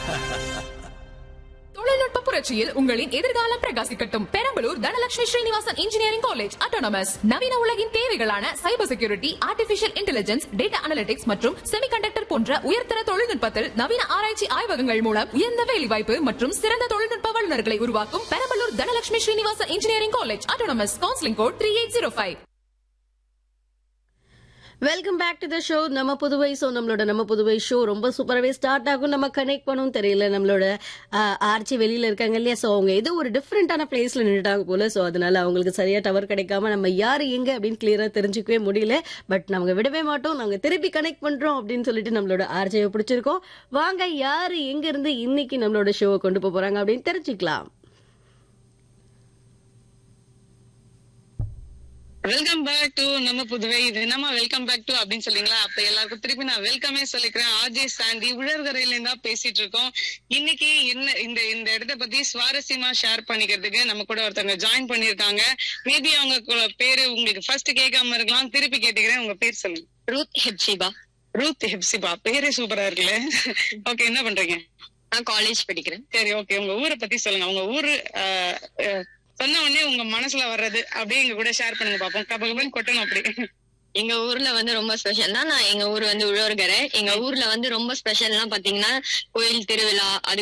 தொழில்நுட்ப புரட்சியில் உங்களின் எதிர்காலம் பிரகாசிக்கட்டும் Perambalur Dhanalakshmi Srinivasan engineering college autonomous நவீன உலகின் தேவைகளான cyber security artificial intelligence data analytics மற்றும் செமிகண்டக்டர் போன்ற உயர்தர தொழில்நுட்பத்தில் நவீன ஆராய்ச்சி ஆய்வகங்கள் மூலம் உயர்ந்த வேலைவாய்ப்பு மற்றும் சிறந்த தொழில்நுட்ப வல்லுநர்களை உருவாக்கும் Perambalur Dhanalakshmi Srinivasan engineering college autonomous counselling code three eight zero five welcome back to the show நம்ம புதுவை ஸோ நம்மளோட நம்ம புதுவை ஷோ ரொம்ப சூப்பராகவே ஸ்டார்ட் ஆகும் நம்ம கனெக்ட் பண்ணவும் தெரியல நம்மளோட ஆர்ச்சி வெளியில இருக்காங்க இல்லையா ஸோ அவங்க ஏதோ ஒரு டிஃப்ரெண்டான பிளேஸ்ல நின்றுட்டாங்க போல ஸோ அதனால அவங்களுக்கு சரியா டவர் கிடைக்காம நம்ம யார் எங்க அப்படின்னு கிளியரா தெரிஞ்சுக்கவே முடியல பட் நாங்க விடவே மாட்டோம் நாங்க திருப்பி கனெக்ட் பண்றோம் அப்படின்னு சொல்லிட்டு நம்மளோட ஆர்ச்சியை பிடிச்சிருக்கோம் வாங்க யாரு எங்க இருந்து இன்னைக்கு நம்மளோட ஷோவை கொண்டு போக போறாங்க அப்படின்னு தெரிஞ்சுக்கலாம் வெல்கம் பேக் டு நம்ம புதுவை இது நம்ம வெல்கம் பேக் டு அப்படின்னு சொல்றீங்களா அப்ப எல்லாருக்கும் திருப்பி நான் வெல்கமே சொல்லிக்கிறேன் ஆர்ஜே சாண்டி உழர்கரையில இருந்தா பேசிட்டு இருக்கோம் இன்னைக்கு என்ன இந்த இந்த இடத்த பத்தி சுவாரஸ்யமா ஷேர் பண்ணிக்கிறதுக்கு நம்ம கூட ஒருத்தவங்க ஜாயின் பண்ணிருக்காங்க மேபி அவங்க கு- பேரு உங்களுக்கு ஃபர்ஸ்ட் கேட்காம இருக்கலாம் திருப்பி கேட்டுக்கிறேன் உங்க பேர் சொல்லுங்க ரூத் ஹெப்சிபா ரூத் ஹெப்சிபா பேரே சூப்பரா இருக்குல்ல ஓகே என்ன பண்றீங்க நான் காலேஜ் படிக்கிறேன் சரி ஓகே உங்க ஊரை பத்தி சொல்லுங்க உங்க ஊரு ஆஹ், ஆஹ், சொன்ன உடனே உங்க மனசுல வர்றது அப்படியே எங்க கூட ஷேர் பண்ணுங்க பாப்போம் கபகபன்னு கொட்டணும் அப்படி எங்க ஊர்ல வந்து ரொம்ப ஸ்பெஷல் தான் நான் எங்க ஊர் வந்து உழவர்கரை எங்க ஊர்ல வந்து ரொம்ப ஸ்பெஷல்னா பாத்தீங்கன்னா கோயில் திருவிழா அது